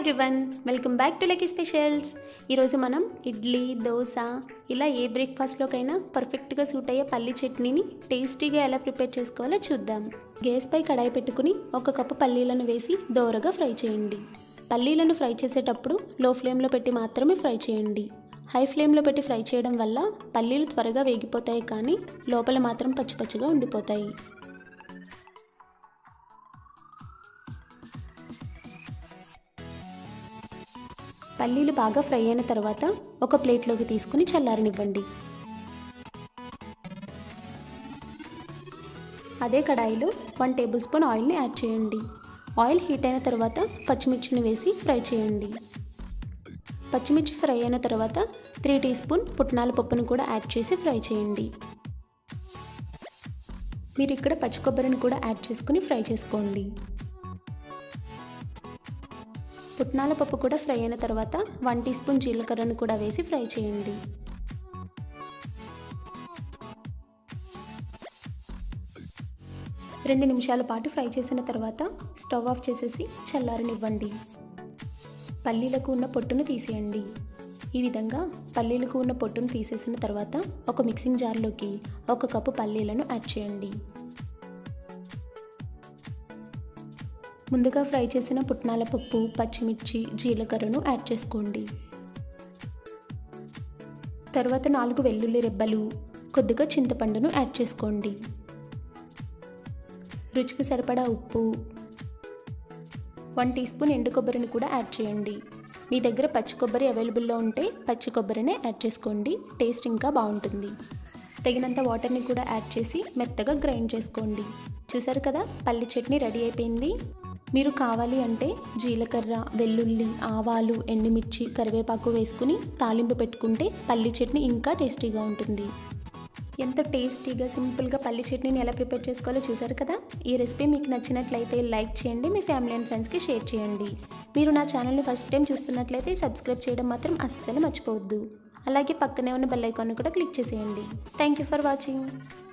everyone welcome back to lucky specials ఈరోజు మనం ఇడ్లీ దోశ ఇలా ఏ బ్రేక్ఫాస్ట్లోకైనా పర్ఫెక్ట్గా సూట్ అయ్యే పల్లి చట్నీని టేస్టీగా ఎలా ప్రిపేర్ చేసుకోవాలో చూద్దాం గ్యాస్పై కడాయి పెట్టుకుని ఒక కప్పు పల్లీలను వేసి దోరగా ఫ్రై చేయండి పల్లీలను ఫ్రై చేసేటప్పుడు లో ఫ్లేమ్లో పెట్టి మాత్రమే ఫ్రై చేయండి హై ఫ్లేమ్లో పెట్టి ఫ్రై చేయడం వల్ల పల్లీలు త్వరగా వేగిపోతాయి కానీ లోపల మాత్రం పచ్చి పచ్చిగా ఉండిపోతాయి పల్లీలు బాగా ఫ్రై అయిన తర్వాత ఒక ప్లేట్లోకి తీసుకుని చల్లారనివ్వండి అదే కడాయిలో వన్ టేబుల్ స్పూన్ ఆయిల్ని యాడ్ చేయండి ఆయిల్ హీట్ అయిన తర్వాత పచ్చిమిర్చిని వేసి ఫ్రై చేయండి పచ్చిమిర్చి ఫ్రై అయిన తర్వాత త్రీ టీ స్పూన్ పుట్నాల పప్పును కూడా యాడ్ చేసి ఫ్రై చేయండి మీరు ఇక్కడ పచ్చి కొబ్బరిని కూడా యాడ్ చేసుకుని ఫ్రై చేసుకోండి పుట్నాల పప్పు కూడా ఫ్రై అయిన తర్వాత వన్ టీ స్పూన్ జీలకర్రను కూడా వేసి ఫ్రై చేయండి రెండు నిమిషాల పాటు ఫ్రై చేసిన తర్వాత స్టవ్ ఆఫ్ చేసేసి చల్లారనివ్వండి పల్లీలకు ఉన్న పొట్టును తీసేయండి ఈ విధంగా పల్లీలకు ఉన్న పొట్టును తీసేసిన తర్వాత ఒక మిక్సింగ్ జార్లోకి ఒక కప్పు పల్లీలను యాడ్ చేయండి ముందుగా ఫ్రై చేసిన పుట్నాల పప్పు పచ్చిమిర్చి జీలకర్రను యాడ్ చేసుకోండి తర్వాత నాలుగు వెల్లుల్లి రెబ్బలు కొద్దిగా చింతపండును యాడ్ చేసుకోండి రుచికి సరిపడా ఉప్పు వన్ టీ స్పూన్ ఎండు కొబ్బరిని కూడా యాడ్ చేయండి మీ దగ్గర పచ్చి కొబ్బరి అవైలబుల్లో ఉంటే పచ్చి కొబ్బరినే యాడ్ చేసుకోండి టేస్ట్ ఇంకా బాగుంటుంది తగినంత వాటర్ని కూడా యాడ్ చేసి మెత్తగా గ్రైండ్ చేసుకోండి చూసారు కదా పల్లి చట్నీ రెడీ అయిపోయింది మీరు కావాలి అంటే జీలకర్ర వెల్లుల్లి ఆవాలు ఎండుమిర్చి కరివేపాకు వేసుకుని తాలింపు పెట్టుకుంటే పల్లి చట్నీ ఇంకా టేస్టీగా ఉంటుంది ఎంతో టేస్టీగా సింపుల్గా పల్లి చట్నీని ఎలా ప్రిపేర్ చేసుకోవాలో చూసారు కదా ఈ రెసిపీ మీకు నచ్చినట్లయితే లైక్ చేయండి మీ ఫ్యామిలీ అండ్ ఫ్రెండ్స్కి షేర్ చేయండి మీరు నా ఛానల్ని ఫస్ట్ టైం చూస్తున్నట్లయితే సబ్స్క్రైబ్ చేయడం మాత్రం అస్సలు మర్చిపోవద్దు అలాగే పక్కనే ఉన్న బెల్ ఐకాన్ కూడా క్లిక్ చేసేయండి థ్యాంక్ యూ ఫర్ వాచింగ్